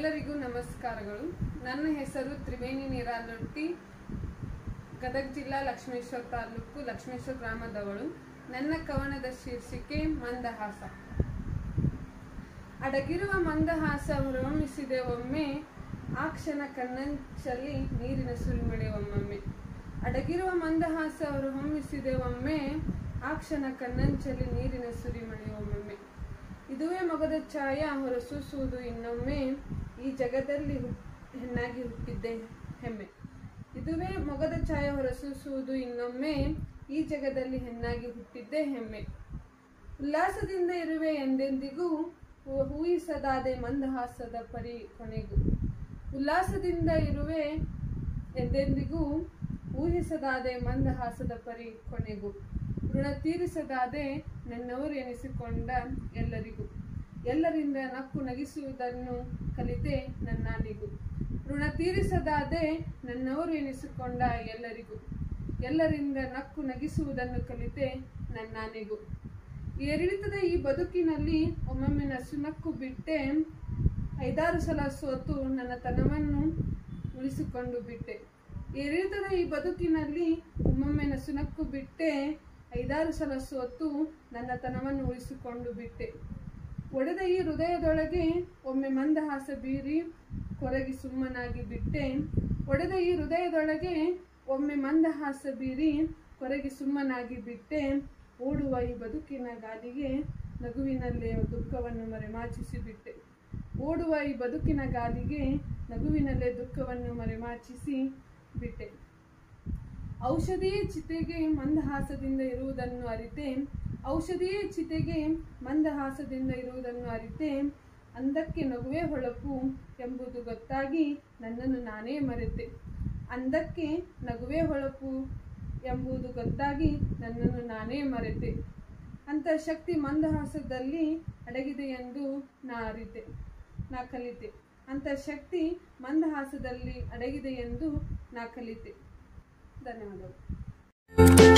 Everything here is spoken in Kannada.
ಎಲ್ಲರಿಗೂ ನಮಸ್ಕಾರಗಳು ನನ್ನ ಹೆಸರು ತ್ರಿವೇಣಿ ನೀರಾಲೊಟ್ಟಿ ಗದಗ ಜಿಲ್ಲಾ ಲಕ್ಷ್ಮೇಶ್ವರ ತಾಲೂಕು ಲಕ್ಷ್ಮೇಶ್ವರ ಗ್ರಾಮದವಳು ನನ್ನ ಕವನದ ಶೀರ್ಷಿಕೆ ಮಂದಹಾಸ ಅಡಗಿರುವ ಮಂದಹಾಸ ಹೊರಹೊಮ್ಮಿಸಿದೆ ಒಮ್ಮೆ ಆ ಕ್ಷಣ ಕಣ್ಣಂಚಲ್ಲಿ ನೀರಿನ ಸುರಿಮಳೆ ಒಮ್ಮೊಮ್ಮೆ ಅಡಗಿರುವ ಮಂದಹಾಸ ಹೊರಹೊಮ್ಮಿಸಿದೆ ಒಮ್ಮೆ ಆ ಕ್ಷಣ ಕಣ್ಣಂಚಲ್ಲಿ ನೀರಿನ ಸುರಿಮಳೆ ಒಮ್ಮೊಮ್ಮೆ ಇದುವೇ ಮೊಗದ ಛಾಯ ಹೊರಸೂಸುವುದು ಇನ್ನೊಮ್ಮೆ ಈ ಜಗದಲ್ಲಿ ಹುಟ್- ಹೆಣ್ಣಾಗಿ ಹುಟ್ಟಿದ್ದೆ ಹೆಮ್ಮೆ ಇದುವೇ ಮೊಗದ ಛಾಯ ಹೊರಸೂಸುವುದು ಇನ್ನೊಮ್ಮೆ ಈ ಜಗದಲ್ಲಿ ಹೆಣ್ಣಾಗಿ ಹುಟ್ಟಿದ್ದೆ ಹೆಮ್ಮೆ ಉಲ್ಲಾಸದಿಂದ ಇರುವೆ ಎಂದೆಂದಿಗೂ ಊ- ಊಹಿಸದಾದೆ ಮಂದಹಾಸದ ಪರಿ ಕೊನೆಗೂ ಉಲ್ಲಾಸದಿಂದ ಇರುವೆ ಎಂದೆಂದಿಗೂ ಊಹಿಸದಾದೆ ಮಂದಹಾಸದ ಪರಿ ಕೊನೆಗೂ ಋಣ ತೀರಿಸದಾದೆ ನನ್ನವರು ಎನಿಸಿಕೊಂಡ ಎಲ್ಲರಿಗೂ ಎಲ್ಲರಿಂದ ನಕ್ಕು ನಗಿಸುವುದನ್ನು ಕಲಿತೆ ನನ್ನಾನಿಗೂ ಋಣ ತೀರಿಸದಾದೆ ನನ್ನವರು ಎನಿಸಿಕೊಂಡ ಎಲ್ಲರಿಗೂ ಎಲ್ಲರಿಂದ ನಕ್ಕು ನಗಿಸುವುದನ್ನು ಕಲಿತೆ ನನ್ನಾನಿಗೂ ಏರಿಳಿತದ ಈ ಬದುಕಿನಲ್ಲಿ ಒಮ್ಮೊಮ್ಮೆ ನಸುನಕ್ಕು ಬಿಟ್ಟೆ ಐದಾರು ಸಲ ಸೋತು ನನ್ನ ತನವನ್ನು ಉಳಿಸಿಕೊಂಡು ಬಿಟ್ಟೆ ಏರಿಳಿತದ ಈ ಬದುಕಿನಲ್ಲಿ ಒಮ್ಮೊಮ್ಮೆ ನಸುನಕ್ಕು ಬಿಟ್ಟೆ ಐದಾರು ಸಲ ಸೋತು ನನ್ನ ತನವನ್ನು ಉಳಿಸಿಕೊಂಡು ಬಿಟ್ಟೆ ಒಡೆದ ಈ ಹೃದಯದೊಳಗೆ ಒಮ್ಮೆ ಮಂದಹಾಸ ಬೀರಿ ಕೊರಗಿ ಸುಮ್ಮನಾಗಿ ಬಿಟ್ಟೆ ಒಡೆದ ಈ ಹೃದಯದೊಳಗೆ ಒಮ್ಮೆ ಮಂದಹಾಸ ಬೀರಿ ಕೊರಗಿ ಸುಮ್ಮನಾಗಿ ಬಿಟ್ಟೆ ಓಡುವ ಈ ಬದುಕಿನ ಗಾಲಿಗೆ ನಗುವಿನಲ್ಲೇ ದುಃಖವನ್ನು ಮರೆಮಾಚಿಸಿ ಬಿಟ್ಟೆ ಓಡುವ ಈ ಬದುಕಿನ ಗಾಲಿಗೆ ನಗುವಿನಲ್ಲೇ ದುಃಖವನ್ನು ಮರೆಮಾಚಿಸಿ ಬಿಟ್ಟೆ ಔಷಧಿಯೇ ಚಿತೆಗೆ ಮಂದಹಾಸದಿಂದ ಇರುವುದನ್ನು ಅರಿತೆ ಔಷಧಿಯೇ ಚಿತೆಗೆ ಮಂದಹಾಸದಿಂದ ಇರುವುದನ್ನು ಅರಿತೆ ಅಂದಕ್ಕೆ ನಗುವೆ ಹೊಳಪು ಎಂಬುದು ಗೊತ್ತಾಗಿ ನನ್ನನ್ನು ನಾನೇ ಮರೆತೆ ಅಂದಕ್ಕೆ ನಗುವೆ ಹೊಳಪು ಎಂಬುದು ಗೊತ್ತಾಗಿ ನನ್ನನ್ನು ನಾನೇ ಮರೆತೆ ಅಂತ ಶಕ್ತಿ ಮಂದಹಾಸದಲ್ಲಿ ಅಡಗಿದೆ ಎಂದು ನಾ ಅರಿತೆ ನಾ ಕಲಿತೆ ಅಂತ ಶಕ್ತಿ ಮಂದಹಾಸದಲ್ಲಿ ಅಡಗಿದೆ ಎಂದು ನಾ ಕಲಿತೆ ಧನ್ಯವಾದಗಳು